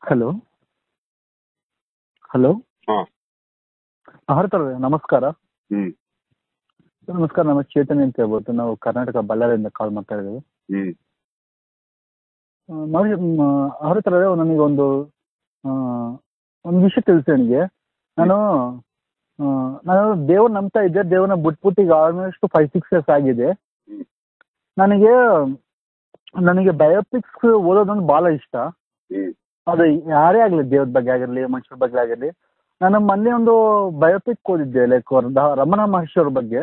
Hello hello ಹಾ ಹರ್ತಾರೆ ನಮಸ್ಕಾರ ಹ್ಮ್ ನಮಸ್ಕಾರ ನಮ್ಮ ಚೇತನ್ ಅಂತ ಹೇಳ್ಬೋದು ನಾವು ಕರ್ನಾಟಕ ಬಳ್ಳಾರಿಯಿಂದ ಕಾಲ್ ಮಾಡ್ತಾ ಇದ್ದೀವಿ ಹ್ಮ್ ಹರಿತಾರೆ ನನಗೆ ಒಂದು ಆ, ಒಂದು ವಿಷಯ ತಿಳಿಸಿ ನನಗೆ ನಾನು ಆ, ನಾನು ದೇವ್ರ ನಂಬ್ತಾ ಇದ್ದೆ ದೇವ್ರನ್ನ ಬಿಟ್ಬಿಟ್ಟು ಈಗ ಆಲ್ಮೋಸ್ಟ್ ಫೈವ್ ಸಿಕ್ಸ್ ಇಯರ್ಸ್ ಆಗಿದೆ ಹ್ಮ್. ನನಗೆ ನನಗೆ ಬಯೋಪಿಕ್ಸ್ ಓದೋದೊಂದು ಭಾಳ ಇಷ್ಟ ಹ್ಮ್ ಅದು ಯಾರೇ ಆಗಲಿ ದೇವ್ರ ಬಗ್ಗೆ ಆಗಿರಲಿ ಮನುಷ್ಯರ ಬಗ್ಗೆ ಆಗಿರಲಿ ನಾನು ಮೊನ್ನೆ ಒಂದು ಬಯೋಪಿಕ್ ಓದಿದ್ದೆ ಲೈಕ್ ರಮಣ ಮಹರ್ಷಿ ಅವ್ರ ಬಗ್ಗೆ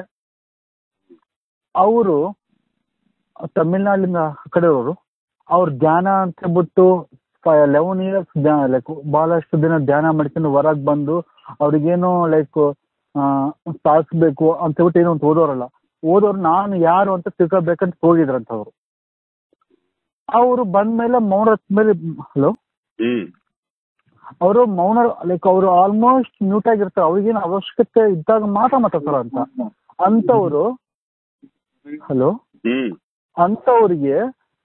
ಅವರು ತಮಿಳ್ನಾಡಿನ ಆ ಕಡೆಯವರು ಅವ್ರ ಧ್ಯಾನ ಅಂತ ಹೇಳ್ಬಿಟ್ಟು ಲೆವೆನ್ ಇಯರ್ಸ್ ಧ್ಯಾನ ಲೈಕ್ ಬಹಳಷ್ಟು ದಿನ ಧ್ಯಾನ ಮಾಡ್ಕೊಂಡು ಹೊರಗೆ ಬಂದು ಅವ್ರಿಗೇನೋ ಲೈಕ್ ಸಾಧಿಸ್ಬೇಕು ಅಂತ ಹೇಳ್ಬಿಟ್ಟು ಏನೋ ಅಂತ ಓದೋರಲ್ಲ ಓದೋರು ನಾನು ಯಾರು ಅಂತ ತಿಳ್ಕೊಬೇಕಂತ ಹೋಗಿದ್ರಂತ ಅವರು ಅವರು ಬಂದ್ಮೇಲೆ ಮೌನ ಮೇಲೆ ಹಲೋ ಹ್ಮ್ ಅವರು ಮೌನ ಲೈಕ್ ಅವರು ಆಲ್ಮೋಸ್ಟ್ ಮ್ಯೂಟ್ ಆಗಿರ್ತಾರೆ ಅವ್ರಿಗೇನು ಅವಶ್ಯಕತೆ ಇದ್ದಾಗ ಮಾತ್ರ ಮಾತಾಡ್ತಾರ ಅಂತ ಅಂತವ್ರು ಹಲೋ ಹ್ಮ್ ಅಂತವ್ರಿಗೆ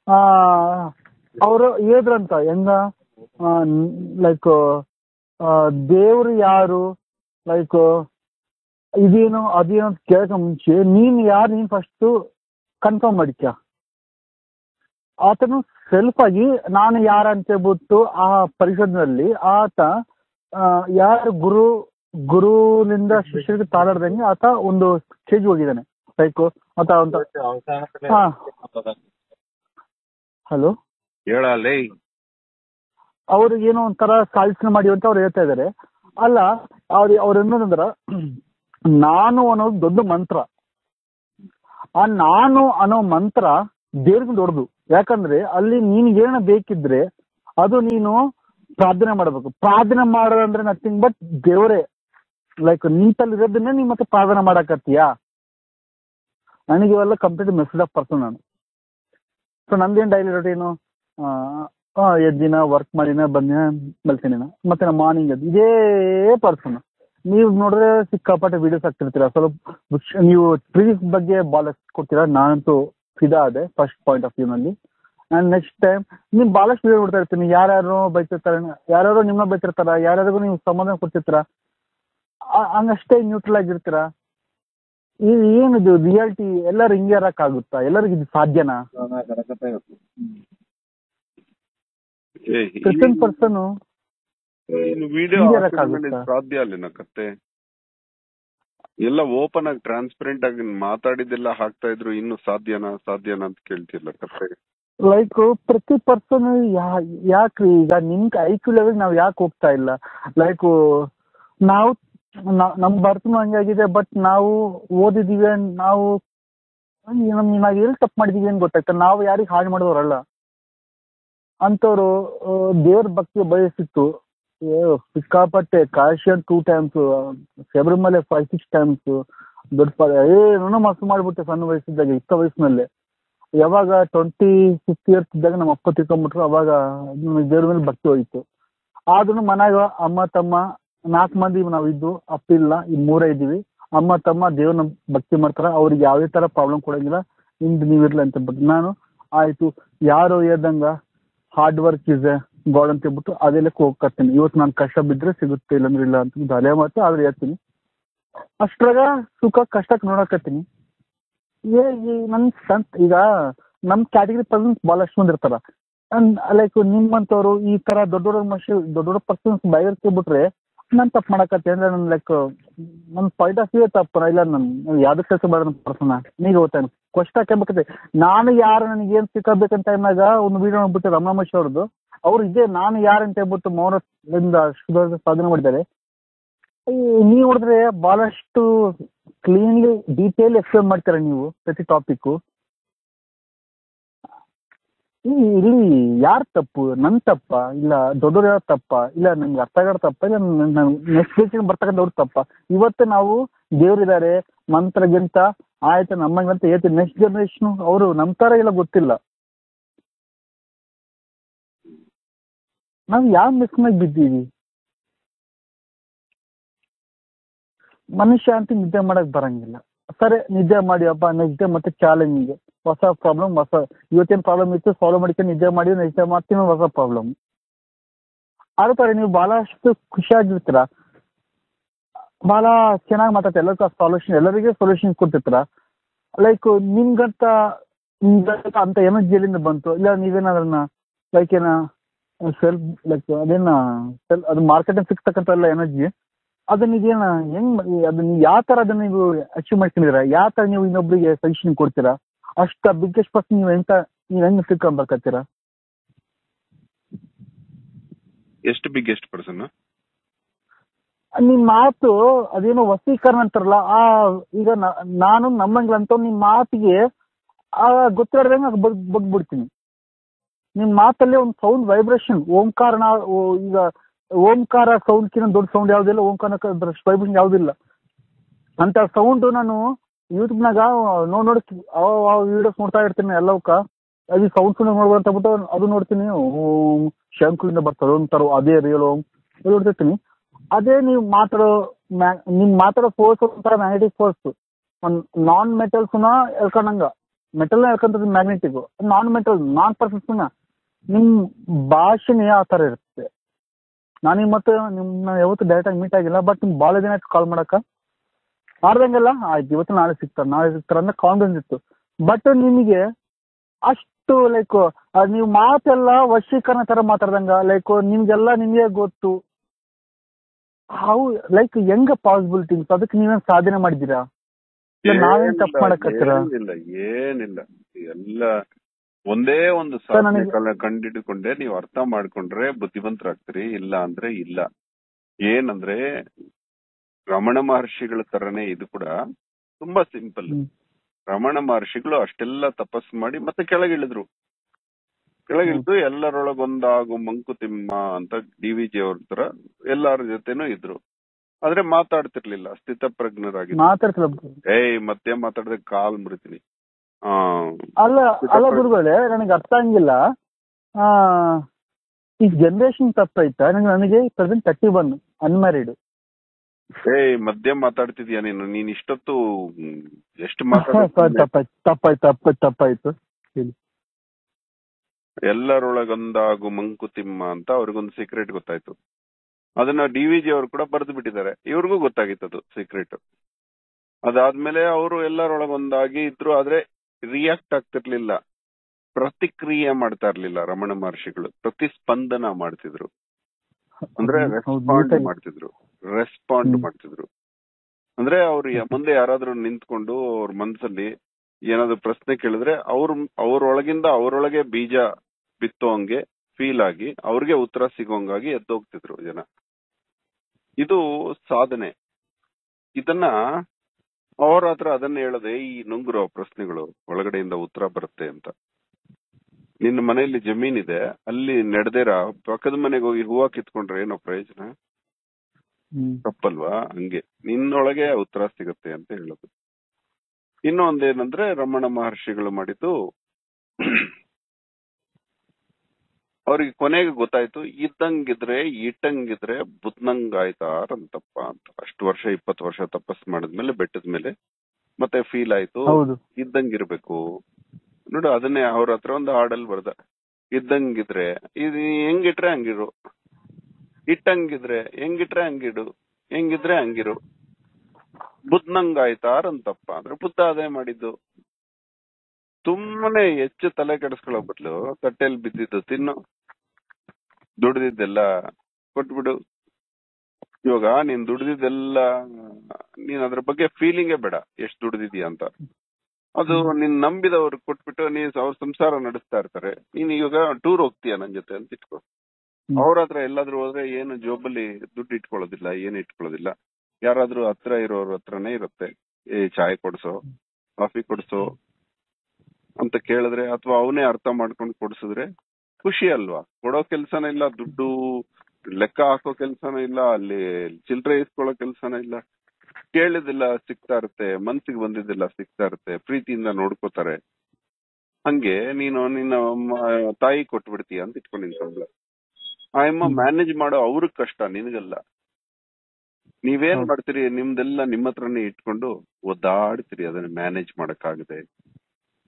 ಅವರು ಹೇಳಿದ್ರಂತ ಹೆಂಗ ಲೈಕ್ ದೇವ್ರು ಯಾರು ಲೈಕ್ ಇದೇನು ಅದೇನು ಅಂತ ಕೇಳಕ ಮುಂಚೆ ನೀನ್ ಯಾರು ನೀನ್ ಫಸ್ಟ್ ಕನ್ಫರ್ಮ್ ಮಾಡಿಕ್ಯ ಆತನು ಸೆಲ್ಫ್ ಆಗಿ ನಾನು ಯಾರ ಅಂತ ಹೇಳ್ಬಿಟ್ಟು ಆ ಪರಿಷತ್ನಲ್ಲಿ ಆತ ಆ, ಯಾರು ಗುರು ಗುರುನಿಂದ ಶಿಷ್ಯರಿಗೆ ತಾಳಾಡ್ದಂಗೆ ಆತ ಒಂದು ಸ್ಟೇಜ್ ಹೋಗಿದ್ದಾನೆ ಲೈಕ್ ಆತ ಒಂದು ಹಾ ಹಲೋ ಹೇಳಲೇ ಅವ್ರಿಗೆ ಏನೋ ಒಂಥರ ಸಾಲಿಸನೆ ಮಾಡಿ ಅಂತ ಅವ್ರು ಹೇಳ್ತಾ ಇದಾರೆ ಅಲ್ಲ ಅವ್ರ ಅವ್ರು ಏನಂದ್ರ ನಾನು ಅನ್ನೋದು ದೊಡ್ಡ ಮಂತ್ರ ಆ ನಾನು ಅನ್ನೋ ಮಂತ್ರ ದೇವ್ರಿಗೆ ದೊಡ್ಡದು ಯಾಕಂದ್ರೆ ಅಲ್ಲಿ ನೀನ್ ಏನ ಬೇಕಿದ್ರೆ ಅದು ನೀನು ಪ್ರಾರ್ಥನೆ ಮಾಡಬೇಕು ಪ್ರಾರ್ಥನೆ ಮಾಡೋದಂದ್ರೆ ನಥಿಂಗ್ ಬಟ್ ದೇವರೇ ಲೈಕ್ ನಿಂತಲ್ಲಿರೋದನ್ನೇ ನೀನ್ ಮತ್ತೆ ಪ್ರಾರ್ಥನೆ ಮಾಡಕತ್ತೀಯಾ ನನಗೆ ಇವೆಲ್ಲ ಕಂಪ್ಲೀಟ್ ಮೆಸೇಜ್ ಆಫ್ ಪರ್ಸನ್ ನಾನು ಸೊ ನಂದೇನು ಡೈಲಿ ರೊಟೀನು ಎದ್ದಿನ ವರ್ಕ್ ಮಾಡಿನ ಬಂದಿನ ಮಲ್ತೀನಿ ಮತ್ತೆ ನಾ ಮಾರ್ನಿಂಗ್ ಎದ್ದು ಇದೇ ಪರ್ಸನ್ ನೀವು ನೋಡಿದ್ರೆ ಸಿಕ್ಕಾಪಟ್ಟೆ ವಿಡಿಯೋಸ್ ಹಾಕ್ತಿರ್ತೀರ ಸ್ವಲ್ಪ ವಿಷ- ನೀವು ಟ್ರೀಸ್ ಬಗ್ಗೆ ಭಾಳ ಕೊಡ್ತೀರಾ ನಾನಂತೂ ಫಿದಾ ಅದೆ ಫಸ್ಟ್ ಪಾಯಿಂಟ್ ಆಫ್ ವ್ಯೂನಲ್ಲಿ ಆ್ಯಂಡ್ ನೆಕ್ಸ್ಟ್ ಟೈಮ್ ನೀವು ಭಾಳಷ್ಟು ವಿಡಿಯೋ ನೋಡ್ತಾ ಇರ್ತೀನಿ ಯಾರ್ಯಾರು ಬೈತಿರ್ತಾರೆ ಯಾರ್ಯಾರು ನಿಮ್ಮನ್ನ ಬೈತಿರ್ತಾರ ಯಾರ್ಯಾರಿಗೂ ನೀವು ಸಮಾಧಾನ ಕೊಡ್ತಿರ್ತೀರ ಆ- ಹಂಗಷ್ಟೇ ನ್ಯೂಟ್ರಲ್ ಆಗಿರ್ತೀರಾ ಇದು ಏನಿದು ರಿಯಾಲಿಟಿ ಎಲ್ಲರೂ ಹಿಂಗೆ ಇರಕ್ಕಾಗುತ್ತಾ ಎಲ್ಲರಿಗೂ ಇದು ಸಾಧ್ಯನಾ ಏ, ಕ್ರಿಶ್ಚಿಯನ್ ಪರ್ಸನ್ ಇನ್ನು ವಿಡಿಯೋ ಹಿಂಗೆ ಇರಕ್ಕಾಗುತ್ತಾ? ಸಾಧ್ಯ ಅಲ್ಲಿನ ಕತ್ತೆ ಎಲ್ಲ ಓಪನ್ ಆಗಿ ಟ್ರಾನ್ಸ್ಪರೆಂಟ್ ಆಗಿ ಮಾತಾಡಿದ್ದೆಲ್ಲ ಹಾಕ್ತಾ ಇದ್ರು ಇನ್ನು ಸಾಧ್ಯನಾ ಸಾಧ್ಯನಾ ಅಂತ ಕೇಳ್ತಿಲ್ಲ ಕತ್ತೆ ಲೈಕ್ ಪ್ರತಿ ಪರ್ಸನ್ ಯಾಕ್ರಿ ಈಗ ನಿಮ್ ಐ ಕ್ಯೂ ಲೆವೆಲ್ ನಾವ್ ಯಾಕೆ ಹೋಗ್ತಾ ಇಲ್ಲ ಲೈಕ್ ನಾವು ನಾ- ನಮ್ ಬರ್ತನೂ ಹಂಗಾಗಿದೆ ಬಟ್ ನಾವು ಓದಿದೀವಿ and ನಾವು ನಮ್ ನಾವ್ ಎಲ್ಲಿ ತಪ್ಪು ಮಾಡಿದೀವಿ ಅಂತ ಗೊತ್ತಾಗ್ತದೆ ನಾವು ಯಾರಿಗ್ ಹಾಳು ಮಾಡಿದವರಲ್ಲ ಅಂತವ್ರು ದೇವ್ರ ಭಕ್ತಿ ಬಯಸಿತ್ತು ಏ, ಸಿಕ್ಕಾಪಟ್ಟೆ ಕಾಶಿಯನ್ two times Sabarimala five six times ದೊಡ್ಡ ಪ- ಏನೇನೋ ಮಸ್ತ್ ಮಾಡ್ಬಿಟ್ಟೆ ಸಣ್ಣ ವಯಸ್ಸಿದ್ದಾಗ ಇಷ್ಟ ವಯಸ್ಸಿನಲ್ಲೇ ಯಾವಾಗ ಟ್ವೆಂಟಿ ಫಿಫ್ತ್ ಇಯರ್ಸ್ ಇದ್ದಾಗ ನಮ್ಮ ಅಪ್ಪ ತಿಳ್ಕೊಂಬಿಟ್ರು ಅವಾಗ ನಮ್ಗೆ ದೇವ್ರ ಮೇಲೆ ಭಕ್ತಿ ಹೋಗಿತ್ತು ಆದ್ರೂ ಮನ್ಯಾಗ ಅಮ್ಮ ತಮ್ಮ ನಾಲ್ಕು ಮಂದಿ ನಾವು ಇದ್ದು ಅಪ್ಪ ಇಲ್ಲ ಈ ಮೂರೇ ಇದ್ದೀವಿ ಅಮ್ಮ ತಮ್ಮ ದೇವ್ರನ್ನ ಭಕ್ತಿ ಮಾಡ್ತಾರ ಅವ್ರಿಗೆ ಯಾವುದೇ ತರ ಪ್ರಾಬ್ಲಮ್ ಕೊಡಂಗಿಲ್ಲ ನಿಮ್ದು ನೀವಿರ್ಲಿ ಅಂತ ಬಟ್ ನಾನು ಆಯ್ತು ಯಾರು ಹೇಳ್ದಂಗ ಹಾರ್ಡ್ ವರ್ಕ್ ಇಸ್ ಗಾಡ್ ಅಂತ ಹೇಳ್ಬಿಟ್ಟು ಅದೆಲ್ಲಕ್ಕೆ ಹೋಗ್ಕತ್ತೀನಿ ಇವತ್ತು ನಾನು ಕಷ್ಟ ಬಿದ್ರೆ ಸಿಗುತ್ತೆ ಇಲ್ಲಂದ್ರೆ ಇಲ್ಲ ಅಂತ ತಲೆ ಮಾತು ಆದ್ರೆ ಹೇಳ್ತೀನಿ ಅಷ್ಟ್ರಾಗ ಸುಖ ಕಷ್ಟಕ್ಕೆ ನೋಡಕತ್ತೀನಿ ಏ ಈ ನನ್ ಸಂತ ಈಗ ನಮ್ ಕ್ಯಾಟಗರಿ ಪರ್ಸನ್ಸ್ ಬಹಳಷ್ಟು ಮಂದಿ ಇರ್ತಾರ ಲೈಕ್ ನಿಮ್ಮಂತವ್ರು ಈ ತರ ದೊಡ್ಡ ದೊಡ್ಡ ಮನುಷ್ಯ ದೊಡ್ಡ ದೊಡ್ಡ ಪರ್ಸನ್ಸ್ ಬಯರ್ಕೆ ಬಿಟ್ರೆ ನಾನ್ ತಪ್ಪು ಮಾಡಕತ್ತೆ ಅಂದ್ರೆ ನನ್ ಲೈಕ್ ನನ್ ಪಾಯಿಂಟ್ ಆಫ್ ವ್ಯೂ ತಪ್ಪು ಇಲ್ಲ ನನ್ ಯಾವ್ದು ಕೆಲಸ ಬೇಡ ನನ್ನ ಪರ್ಸನ್ ನೀಗ ಹೋಗ್ತಾನೆ ಕಷ್ಟ ಹಾಕಬೇಕತ್ತೆ ನಾನು ಯಾರು ನನಗೆ ಏನ್ ಸಿಕ್ಕಬೇಕಂತ ಟೈಮ್ನಾಗ ಒಂದು ವಿಡಿಯೋ ನೋಡ್ಬಿಟ್ಟು ರಮಣ ಮಹರ್ಷಿ ಅವ್ರದ್ದು ಅವ್ರು ಇದೇ ನಾನು ಯಾರು ಅಂತ ಹೇಳ್ಬಿಟ್ಟು ಮೌನದಿಂದ ಸುಧಾರಿಸ ಸಾಧನೆ ಮಾಡಿದ್ದಾರೆ ಈ ನೀವು ನೋಡಿದ್ರೆ ಬಹಳಷ್ಟು ಕ್ಲೀನ್ಲಿ ಡೀಟೇಲ್ ಎಕ್ಸ್ಪ್ಲೇನ್ ಮಾಡ್ತಾರೆ ನೀವು ಪ್ರತಿ ಟಾಪಿಕ್ ಇಲ್ಲಿ ಯಾರ್ ತಪ್ಪು ನನ್ ತಪ್ಪ ಇಲ್ಲ ದೊಡ್ಡವ್ರ ಯಾರು ತಪ್ಪ ಇಲ್ಲ ನಮ್ಗೆ ಅರ್ಥ ಆಗೋ ತಪ್ಪ ಇಲ್ಲ ನೆಕ್ಸ್ಟ್ ಬರ್ತಕ್ಕಂಥವ್ರು ತಪ್ಪ ಇವತ್ತು ನಾವು ದೇವ್ರಿದ್ದಾರೆ ಮಂತ್ರಗಿಂತ ಆಯ್ತು ನಮ್ಮಂಗಂತ ಹೇಳ್ತೀವಿ ನೆಕ್ಸ್ಟ್ ಜನರೇಷನ್ ಅವರು ನಮ್ ತರ ಇಲ್ಲ ಗೊತ್ತಿಲ್ಲ ನಾವು ಯಾವ ಮಿಸ್ನಾಗ ಬಿದ್ದೀವಿ ಮನುಷ್ಯ ಅಂತ ನಿದ್ದೆ ಮಾಡಕ್ ಬರಂಗಿಲ್ಲ ಸರಿ ನಿದ್ದೆ ಮಾಡಿ ಅಪ್ಪ ನೆಕ್ಸ್ಟ್ ಡೇ ಮತ್ತೆ ಚಾಲೆಂಜಿಂಗ್ ಹೊಸ ಪ್ರಾಬ್ಲಮ್ ಹೊಸ ಇವತ್ತೇನು ಪ್ರಾಬ್ಲಮ್ ಇತ್ತು ಸಾಲ್ವ್ ಮಾಡ್ಕೊಂಡು ನಿದ್ದೆ ಮಾಡಿ ನೆಕ್ಸ್ಟ್ ಡೇ ಮಾಡ್ತೀನಿ ಹೊಸ ಪ್ರಾಬ್ಲಮ್ ಅದೇ ತರ ನೀವು ಬಹಳಷ್ಟು ಖುಷಿಯಾಗಿರ್ತೀರ ಬಹಳ ಚೆನ್ನಾಗಿ ಮಾತಾಡ್ತೀರ ಎಲ್ಲರಿಗೂ ಸೊಲ್ಯೂಷನ್ ಎಲ್ಲರಿಗೆ ಸೊಲ್ಯೂಷನ್ ಕೊಡ್ತಿರ್ತೀರ ಲೈಕ್ ನಿಮ್ಗಂತ ನಿಮ್ಗಂತ ಅಂತ ಎನರ್ಜಿ ಎಲ್ಲಿಂದ ಬಂತು ಇಲ್ಲ ನೀವೇನಾದ್ರನ್ನ ಲೈಕ್ ಏನ ಸೆಲ್ಫ್ ಲೈಕ್ ಅದೇನ ಸೆಲ್ ಅದು ಮಾರ್ಕೆಟ್ ಸಿಗ್ತಕ್ಕಂಥ ಎಲ್ಲ ಎನರ್ಜಿ ಅದನ್ನ ಇದೇನ ಹೆಂಗ್ ಮ- ಅದನ್ನ ಯಾವ ತರ ಅದನ್ನ ನೀವು ಅಚೀವ್ ಮಾಡ್ಕೊಂಡಿದ್ದೀರಾ ಯಾವ ತರ ನೀವು ಇನ್ನೊಬ್ರಿಗೆ ಸಜೆಷನ್ ಕೊಡ್ತೀರಾ ಅಷ್ಟ ಬಿಗ್ಗೆಸ್ಟ್ ಪರ್ಸನ್ ನೀವು ಎಂತ ನೀವ್ ಹೆಂಗ್ ತಿಳ್ಕೊಂಡ್ ಬರ್ಕತ್ತೀರಾ ಎಷ್ಟು ಬಿಗ್ಗೆಸ್ಟ್ ಪರ್ಸನ್ ನಿಮ್ ಮಾತು ಅದೇನೋ ವಸೀಕರಣ ಅಂತಾರಲ್ಲ ಆ ಈಗ ನ- ನಾನು ನಮ್ಮಂಗ್ಲಂತ ನಿಮ್ ಮಾತಿಗೆ ಆ ಗೊತ್ತಿರೋದಂಗ ಬಗ್ಬಿಡ್ತೀನಿ ನಿಮ್ ಮಾತಲ್ಲಿ ಒಂದು ಸೌಂಡ್ ವೈಬ್ರೇಷನ್ ಓಂಕಾರ ನಾ- ಓ- ಈಗ ಓಂಕಾರ ಸೌಂಡ್ ಕಿನ್ನ ದೊಡ್ಡ ಸೌಂಡ್ ಯಾವ್ದಿಲ್ಲ ಓಂಕಾರ ವೈಬ್ರೇಷನ್ ಯಾವ್ದಿಲ್ಲ ಅಂತ ಸೌಂಡ್ ನಾನು ಯೂಟ್ಯೂಬ್ನಾಗ ನೋಡ್ ನೋಡಿ ವಿಡಿಯೋಸ್ ನೋಡ್ತಾ ಇರ್ತೀನಿ ಎಲ್ಲವಕ್ಕ ಅದು ಸೌಂಡ್ ಸುಣ್ಣ ನೋಡ್ಬೋದು ಅಂತ ಬಿಟ್ಟು ಅದು ನೋಡ್ತೀನಿ ಓಂ ಶಂಕುಲಿಂದ ಬರ್ತದೆ ಒಂಥರ ಅದೇ ರಿಯಲ್ ಓಂ ಅದು ನೋಡ್ತಿರ್ತೀನಿ ಅದೇ ನೀವು ಮಾತಾಡೋ ಮ್ಯಾ- ನಿಮ್ ಮಾತಾಡೋ ಫೋರ್ಸ್ ಒಂಥರ ಮ್ಯಾಗ್ನೆಟಿಕ್ ಫೋರ್ಸ್ ನಾನ್ ಮೆಟಲ್ಸ್ ನ ಎಳ್ಕೊಂಡಂಗ ಮೆಟಲ್ ಎಳ್ಕೊಂತದ್ದು magnetic non metal non persons ನಿಮ್ ಭಾಷೆನೇ ಆ ತರ ಇರುತ್ತೆ ನಾನು ನಿಮ್ಮ ಮತ್ತೆ ನಿಮ್ನ ಯಾವತ್ತು ಡೈರೆಕ್ಟ್ ಆಗಿ ಮೀಟ್ ಆಗಿಲ್ಲ ಬಟ್ ನಿಮ್ ಭಾಳ ದಿನ ಆಯ್ತು ಕಾಲ್ ಮಾಡಕ್ಕ ಮಾಡ್ದಂಗೆಲ್ಲ ಆಯ್ತು ಇವತ್ತು ನಾಳೆ ಸಿಗ್ತಾರೆ ನಾಳೆ ಸಿಗ್ತಾರೆ ಅನ್ನೋ ಕಾನ್ಫಿಡೆನ್ಸ್ ಇತ್ತು ಬಟ್ ನಿಮಗೆ ಅಷ್ಟು ಲೈಕ್ ನೀವು ಮಾತೆಲ್ಲ ವಶೀಕರಣ ತರ ಮಾತಾಡ್ದಂಗ ಲೈಕ್ ನಿಮ್ಗೆಲ್ಲ ನಿಮ್ಗೆ ಗೊತ್ತು ಹೌ ಲೈಕ್ ಹೆಂಗ ಪಾಸಿಬಿಲಿಟೀಸ್ ಅದಕ್ಕೆ ನೀವೇನ್ ಸಾಧನೆ ಮಾಡಿದ್ದೀರಾ ಇಲ್ಲ ನಾವೇನ್ ತಪ್ಪು ಮಾಡಕತ್ತೀರ ಏನಿಲ್ಲ ಏನಿಲ್ಲ ಎಲ್ಲ ಒಂದೇ ಒಂದು ಸರ್, ಸಾಧನೆ ನನಗೆ- ಕಲೆ ಕಂಡಿಡ್ಕೊಂಡೆ ನೀವು ಅರ್ಥ ಮಾಡ್ಕೊಂಡ್ರೆ ಬುದ್ಧಿವಂತರಾಗ್ತೀರಿ ಇಲ್ಲ ಅಂದ್ರೆ ಇಲ್ಲ ಏನಂದ್ರೆ ರಮಣ ಮಹರ್ಷಿಗಳ ತರನೇ ಇದು ಕೂಡ ತುಂಬಾ ಸಿಂಪಲ್ ಹ್ಮ್. ರಮಣ ಮಹರ್ಷಿಗಳು ಅಷ್ಟೆಲ್ಲ ತಪಸ್ಸು ಮಾಡಿ ಮತ್ತೆ ಕೆಳಗಿಳಿದ್ರು ಕೆಳಗಿಳಿದು ಎಲ್ಲರೊಳಗೊಂದಾಗು ಮಂಕುತಿಮ್ಮ ಅಂತ ಡಿ ವಿ ಜಿ ಅವ್ರ ತರ ಎಲ್ಲಾರ ಜೊತೆನೂ ಇದ್ರು ಆದ್ರೆ ಮಾತಾಡ್ತಿರ್ಲಿಲ್ಲ ಸ್ಥಿತಪ್ರಜ್ಞರಾಗಿದ್ರು ಮಾತಾಡ್ತಿಲ್ಲ ಏಯ್ ಮತ್ತೆ ಮಾತಾಡಿದ್ರೆ ಕಾಲ್ ಮುರಿತೀನಿ ಆ ಅಲ್ಲ ಅಲ್ಲ ಗುರುಗಳೇ ನನಗೆ ಅರ್ಥ ಹಂಗಿಲ್ಲ ಆ ಈ ಜನರೇಷನ್ ತಪ್ಪಾಯ್ತಾ ನನಗೆ ನನಗೆ ಪ್ರೆಸೆಂಟ್ ತರ್ಟಿ ಒನ್ ಅನ್ಮ್ಯಾರಿಡ್ ಏಯ್ ಮಧ್ಯ ಮಾತಾಡ್ತಿದ್ಯಾ ನೀನು ನೀನ್ ಇಷ್ಟೊತ್ತು ಹ್ಮ್, ಎಷ್ಟು ಸಾರಿ ಮಾತಾಡ ತಪ್ಪಾಯ್ತು ತಪ್ಪಾಯ್ತು ತಪ್ಪಾಯ್ತು ತಪ್ಪಾಯ್ತು ಹೇಳಿ ಎಲ್ಲರೊಳಗೊಂದಾಗು ಮಂಕುತಿಮ್ಮ ಅಂತ ಅವ್ರಿಗೊಂದು ಸೀಕ್ರೆಟ್ ಗೊತ್ತಾಯ್ತು ಅದನ್ನ ಡಿ ವಿ ಜಿ ಅವರು ಕೂಡ ಬರೆದು ಬಿಟ್ಟಿದ್ದಾರೆ ಇವ್ರಿಗೂ ಗೊತ್ತಾಗಿತ್ತದು ಸೀಕ್ರೆಟ್ ಅದಾದ್ಮೇಲೆ ಅವರು ಎಲ್ಲರೊಳಗೊಂದಾಗಿ ಇದ್ರು ಆದ್ರೆ ರಿಯಾಕ್ಟ್ ಆಗ್ತಿರ್ಲಿಲ್ಲ ಪ್ರತಿಕ್ರಿಯೆ ಮಾಡ್ತಾ ಇರ್ಲಿಲ್ಲ ರಮಣ ಮಹರ್ಷಿಗಳು ಪ್ರತಿಸ್ಪಂದನ ಮಾಡ್ತಿದ್ರು ಅಂದ್ರೆ ಹೌದು, ರೆಸ್ಪಾಂಡ್ ನೀಟಾಗಿ. ಮಾಡ್ತಿದ್ರು ರೆಸ್ಪಾಂಡ್ ಹ್ಮ್. ಮಾಡ್ತಿದ್ರು ಅಂದ್ರೆ ಅವ್ರು ಯ- ಮುಂದೆ ಯಾರಾದ್ರೂ ನಿಂತ್ಕೊಂಡು ಅವ್ರ ಮನ್ಸಲ್ಲಿ ಏನಾದ್ರು ಪ್ರಶ್ನೆ ಕೇಳಿದ್ರೆ ಅವ್ರ ಅವ್ರೊಳಗಿಂದ ಅವ್ರೊಳಗೆ ಬೀಜ ಬಿತ್ತೋಂಗೆ ಫೀಲ್ ಆಗಿ ಅವ್ರಿಗೆ ಉತ್ತರ ಸಿಗೋಂಗಾಗಿ ಎದ್ದೋಗ್ತಿದ್ರು ಜನ ಇದು ಸಾಧನೆ ಇದನ್ನ ಅವ್ರ ಹತ್ರ ಅದನ್ನ ಹೇಳದೆ ಈ ನುಂಗ್ರೋ ಪ್ರಶ್ನೆಗಳು ಒಳಗಡೆಯಿಂದ ಉತ್ತರ ಬರುತ್ತೆ ಅಂತ ನಿನ್ನ ಮನೆಯಲ್ಲಿ ಜಮೀನಿದೆ ಅಲ್ಲಿ ನಡೆದೇರ ಪಕ್ಕದ ಮನೆಗೆ ಹೋಗಿ ಹೂವ ಕಿತ್ಕೊಂಡ್ರೆ ಏನೋ ಪ್ರಯೋಜನ ಹ್ಮ್. ತಪ್ಪಲ್ವಾ ಹಂಗೆ ನಿನ್ನೊಳಗೆ ಉತ್ತರ ಸಿಗತ್ತೆ ಅಂತ ಹೇಳೋದು ಇನ್ನೊಂದೇನಂದ್ರೆ ರಮಣ ಮಹರ್ಷಿಗಳು ಮಾಡಿದ್ದು ಅವ್ರಿಗೆ ಕೊನೆಗೆ ಗೊತ್ತಾಯ್ತು ಇದ್ದಂಗಿದ್ರೆ ಇಟ್ಟಂಗಿದ್ರೆ ಬುದ್ನಂಗಾಯ್ತಾರಂತಪ್ಪ ಅಂತ ಅಷ್ಟು ವರ್ಷ ಇಪ್ಪತ್ತು ವರ್ಷ ತಪಸ್ ಮಾಡಿದ್ಮೇಲೆ ಬೆಟ್ಟದ ಮೇಲೆ ಮತ್ತೆ ಫೀಲ್ ಆಯ್ತು ಹೌದು ಇದ್ದಂಗಿರ್ಬೇಕು ನೋಡು ಅದನ್ನೇ ಅವ್ರ ಹತ್ರ ಒಂದು ಹಾಡಲ್ಲಿ ಬರ್ದ ಇದ್ದಂಗಿದ್ರೆ ಇದು ಹೆಂಗಿಟ್ರೆ ಹಂಗಿರು ಇಟ್ಟಂಗಿದ್ರೆ ಹೆಂಗಿಟ್ರೆ ಹಂಗಿಡು ಹೆಂಗಿದ್ರೆ ಹಂಗಿರು ಬುದ್ನಂಗಾಯ್ತಾರಂತಪ್ಪ ಅಂದ್ರೆ ಬುದ್ಧ ಅದೇ ಮಾಡಿದ್ದು ಸುಮ್ಮನೆ ಹೆಚ್ಚು ತಲೆ ಕೆಡಿಸ್ಕೊಳ್ಳೋ ಬದ್ಲು ತಟ್ಟೆಯಲ್ಲಿ ಬಿದ್ದಿದ್ದು ತಿನ್ನು ದುಡ್ದಿದ್ದೆಲ್ಲ ಕೊಟ್ಬಿಡು ಇವಾಗ ನೀನ್ ದುಡ್ದಿದ್ದೆಲ್ಲ ನೀನ್ ಅದ್ರ ಬಗ್ಗೆ ಫೀಲಿಂಗೇ ಬೇಡ ಎಷ್ಟು ದುಡ್ದಿದ್ಯಾ ಅಂತ ಅದು ನೀನ್ ನಂಬಿದವ್ರು ಕೊಟ್ಬಿಟ್ಟು ನೀನ್ ಅವ್ರ ಸಂಸಾರ ನಡೆಸ್ತಾ ಇರ್ತಾರೆ ನೀನ್ ಇವಾಗ ಟೂರ್ ಹೋಗ್ತೀಯ ನನ್ ಜೊತೆ ಅಂತ ಇಟ್ಕೋ ಹ್ಮ್. ಅವ್ರ ಹತ್ರ ಎಲ್ಲಾದ್ರೂ ಹೋದ್ರೆ ಏನು ಜೋಬಲ್ಲಿ ದುಡ್ಡು ಇಟ್ಕೊಳ್ಳೋದಿಲ್ಲ ಏನು ಇಟ್ಕೊಳ್ಳೋದಿಲ್ಲ ಯಾರಾದ್ರೂ ಹತ್ರ ಇರೋರ್ ಹತ್ರನೇ ಇರುತ್ತೆ ಏ ಚಾಯ್ ಕೊಡ್ಸೋ ಕಾಫಿ ಕೊಡ್ಸೋ ಅಂತ ಕೇಳಿದ್ರೆ ಅಥವಾ ಅವನೇ ಅರ್ಥ ಮಾಡ್ಕೊಂಡು ಕೊಡ್ಸಿದ್ರೆ ಖುಷಿ ಅಲ್ವಾ ಕೊಡೋ ಕೆಲ್ಸನೇ ಇಲ್ಲ ದುಡ್ಡು ಲೆಕ್ಕ ಹಾಕೋ ಕೆಲ್ಸನೂ ಇಲ್ಲ ಅಲ್ಲಿ ಚಿಲ್ಲರೆ ಇಸ್ಕೊಳ್ಳೋ ಕೆಲ್ಸನೂ ಇಲ್ಲ ಕೇಳಿದಿಲ್ಲ ಸಿಗ್ತಾ ಇರುತ್ತೆ ಮನ್ಸಿಗೆ ಬಂದಿದ್ದೆಲ್ಲ ಸಿಗ್ತಾ ಇರುತ್ತೆ ಪ್ರೀತಿಯಿಂದ ನೋಡ್ಕೋತಾರೆ ಹಂಗೆ ನೀನು ನಿನ್ನ ಮ- ತಾಯಿ ಕೊಟ್ಬಿಡ್ತೀಯ ಅಂತ ಇಟ್ಕೊಂಡು ನಿನ್ ಸಂಬಳ ಆ ಅಮ್ಮ ಮ್ಯಾನೇಜ್ ಮಾಡೋ ಅವ್ರಿಗೆ ಕಷ್ಟ ನಿನಗಲ್ಲ ನೀವೇನ್ ಹೌದು. ಮಾಡ್ತೀರಿ ನಿಮ್ದೆಲ್ಲ ನಿಮ್ಮ ಹತ್ರನೇ ಇಟ್ಕೊಂಡು ಒದ್ದಾಡ್ತೀರಿ ಅದನ್ನ ಮ್ಯಾನೇಜ್ ಮಾಡಕ್ಕಾಗದೆ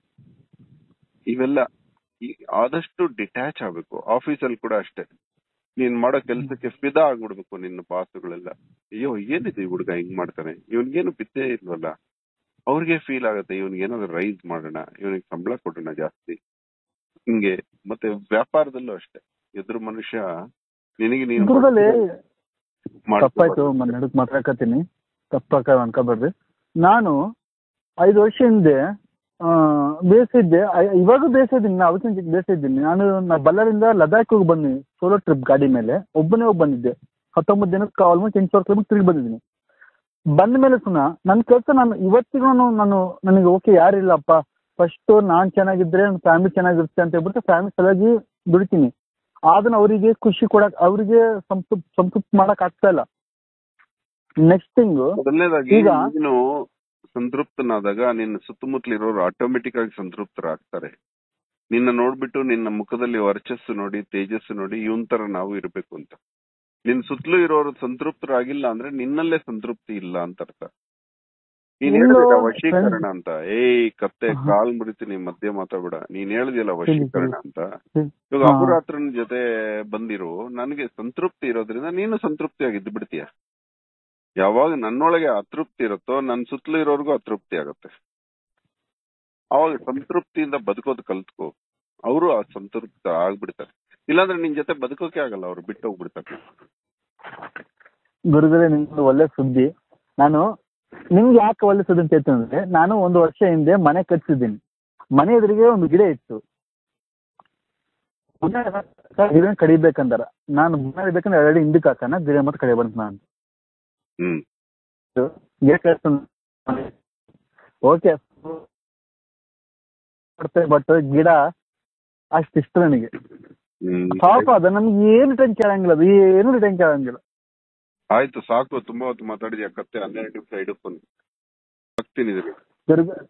ಇವೆಲ್ಲ ಈ- ಆದಷ್ಟು ಡಿಟ್ಯಾಚ್ ಆಗ್ಬೇಕು ಆಫೀಸಲ್ಲಿ ಕೂಡ ಅಷ್ಟೇ ನೀನ್ ಮಾಡೋ ಕೆಲ್ಸಕ್ಕೆ ಫಿದಾ ಆಗ್ಬಿಡ್ಬೇಕು ನಿನ್ನ ಬಾಸುಗಳೆಲ್ಲ ಅಯ್ಯೋ ಏನಿದೆ ಈ ಹುಡುಗ ಹಿಂಗ್ ಮಾಡ್ತಾನೆ ಇವ್ನಿಗೇನು ಬಿದ್ದೇ ಇಲ್ವಲ್ಲ ಅವ್ರಿಗೆ ಫೀಲ್ ಆಗತ್ತೆ ಇವ್ನಿಗೆ ಏನಾದ್ರು ರೈಸ್ ಮಾಡೋಣ ಇವನಿಗೆ ಸಂಬಳ ಕೊಡೋಣ ಜಾಸ್ತಿ ಹಿಂಗೆ ಮತ್ತೆ ವ್ಯಾಪಾರದಲ್ಲೂ ಅಷ್ಟೇ ಎದುರು ಮನುಷ್ಯ ನಿನಗೆ ನೀನು ದುರ್ಗದಲ್ಲಿ ಮಾಡ್ಕೊ- ತಪ್ಪಾಯ್ತು ಮೊನ್ನೆ ನಡುಕ್ ಮಾತಾಡ್ಕತೀನಿ ತಪ್ಪಾಕ ಅನ್ಕೋಬೇಡ್ರಿ ನಾನು ಐದು ವರ್ಷ ಹಿಂದೆ ಆ, ಬೇಸಿದ್ದೆ ಐ- ಇವಾಗ ಬೇಸಿದ್ದೀನಿ ನಾ ಅವತ್ತಿನ ಬೇಸಿದ್ದೀನಿ ನಾನು ನಾ ಬಳ್ಳಾರಿಂದ ಲದಾಖ್ ಹೋಗಿ ಬಂದಿನಿ ಸೋಲೋ ಟ್ರಿಪ್ ಗಾಡಿ ಮೇಲೆ ಒಬ್ಬನೇ ಹೋಗಿ ಬಂದಿದ್ದೆ ಹತ್ತೊಂಬತ್ತು ದಿನಕ್ಕೆ ಆಲ್ಮೋಸ್ಟ್ ಎಂಟು ಸಾವಿರ ಕಿಲೋಮೀಟರ್ ತಿರುಗಿ ಬಂದಿದ್ದೀನಿ ಬಂದ ಮೇಲೆ ಪುನಃ ನನ್ನ ಕೆಲಸ ನಾನು ಇವತ್ತಿಗೂ ನಾನು ನನಗೆ ಓಕೆ ಯಾರಿಲ್ಲಪ್ಪ ಫಸ್ಟ್ ನಾನ್ ಚೆನ್ನಾಗಿದ್ರೆ ನನ್ನ ಫ್ಯಾಮಿಲಿ ಚೆನ್ನಾಗಿರುತ್ತೆ ಅಂತ ಹೇಳ್ಬಿಟ್ಟು ಫ್ಯಾಮಿಲಿ ಸಲುವಾಗಿ ದುಡಿತೀನಿ ಅದನ್ನ ಅವರಿಗೆ ಖುಷಿ ಕೊಡಕ್ ಅವರಿಗೆ ಸಂತೃಪ್ ಸಂತೃಪ್ತಿ ಮಾಡಕ್ ಆಗ್ತಾ ಇಲ್ಲ ನೆಕ್ಸ್ಟ್ ಥಿಂಗ್ ಮೊದಲನೇದಾಗಿ ಈಗ- ನೀನು ಸಂತೃಪ್ತನಾದಾಗ ನಿನ್ನ ಸುತ್ತಮುತ್ತಲಿರೋರು ಆಟೋಮೆಟಿಕ್ ಆಗಿ ಸಂತೃಪ್ತರಾಗ್ತಾರೆ ನಿನ್ನ ನೋಡ್ಬಿಟ್ಟು ನಿನ್ನ ಮುಖದಲ್ಲಿ ವರ್ಚಸ್ಸು ನೋಡಿ ತೇಜಸ್ಸು ನೋಡಿ ಇವನ್ ತರ ನಾವು ಇರ್ಬೇಕು ಅಂತ ನಿನ್ ಸುತ್ತಲೂ ಇರೋರು ಸಂತೃಪ್ತರಾಗಿಲ್ಲ ಅಂದ್ರೆ ನಿನ್ನಲ್ಲೇ ಸಂತೃಪ್ತಿ ಇಲ್ಲ ಅಂತ ಅರ್ಥ ನೀನ್ ಇಲ್ಲೋ ಹೇಳಿದಲ್ಲ friend- ವಶೀಕರಣ ಅಂತ ಏಯ್ ಕತ್ತೆ ಆಹಾ. ಕಾಲ್ ಮುರಿತೀನಿ ಮಧ್ಯೆ ಮಾತಾಡ್ಬೇಡ ನೀನ್ ಹೇಳಿದ್ಯಲ್ಲ ಹೇಳಿ, ವಶೀಕರಣ ಹೇಳಿ. ಅಂತ ಹ್ಮ್. ಇವಾಗ ಹಾ. ಅಪರಾತ್ರನ ಜೊತೆ ಬಂದಿರು ನನಗೆ ಸಂತೃಪ್ತಿ ಇರೋದ್ರಿಂದ ನೀನು ಸಂತೃಪ್ತಿಯಾಗಿ ಇದ್ದು ಬಿಡ್ತೀಯ ಯಾವಾಗ ನನ್ನೊಳಗೆ ಅತೃಪ್ತಿ ಇರುತ್ತೋ ನನ್ ಸುತ್ತಲೂ ಇರೋರ್ಗು ಅತೃಪ್ತಿ ಆಗುತ್ತೆ ಅವಾಗ ಸಂತೃಪ್ತಿಯಿಂದ ಬದುಕೋದು ಕಲ್ತ್ಕೋ ಅವರು ಆ ಸಂತೃಪ್ತ ಆಗ್ಬಿಡ್ತಾರೆ ಇಲ್ಲಾಂದ್ರೆ ನಿನ್ ಜೊತೆ ಬದುಕೋಕೆ ಆಗಲ್ಲ ಅವ್ರು ಬಿಟ್ಟು ಹೋಗ್ಬಿಡ್ತಾರೆ ಗುರುಗಳೇ ನಿಮ್ದು ಒಳ್ಳೆ ಸುದ್ದಿ ನಾನು ನಿಮ್ಗೆ ಯಾಕೆ ಒಳ್ಳೆ ಸುದ್ದಿ ಅಂತ ಹೇಳ್ತೀನಿ ಅಂದ್ರೆ ನಾನು ಒಂದು ವರ್ಷ ಹಿಂದೆ ಮನೆ ಕಟ್ಸಿದ್ದೀನಿ ಮನೆ ಎದುರಿಗೆ ಒಂದು ಗಿಡ ಇತ್ತು ಗಿಡ ಕಡಿಬೇಕಂದಾರ ನಾನು ಮನೆ ಬೇಕಂದ್ರೆ ಎರಡು ಹಿಂದಕ್ಕೆ ಹಾಕೋಣ ಗಿಡ ಮತ್ತೆ ಕಡಿ ಬಂತ ನಾನು ಹ್ಮ್ ಗಿಡ ಕಟ್ಸ ಓಕೆ ಬಟ್ ಗಿಡ ಅಷ್ಟು ಇಷ್ಟ ನನಗೆ ಹ್ಮ್ ಪಾಪ ಅದ ನಮ್ಗೆ ಏನು ಟೆನ್ಷನ್ ಆಗಂಗಿಲ್ಲ ಅದು ಏನು ಟೆನ್ಷನ್ ಆಗಂಗಿಲ್ಲ ಆಯ್ತು ಸಾಕು ತುಂಬಾ ಹೊತ್ತು ಮಾತಾಡಿದ್ಯಾ ಕತ್ತೆ ಹನ್ನೆರಡು ನಿಮಿಷ ಹಿಡ್ಕೊಂಡು ಹಾಕ್ತೀನಿ ಇದ್ರಿಗೆ ದುರ್ಗ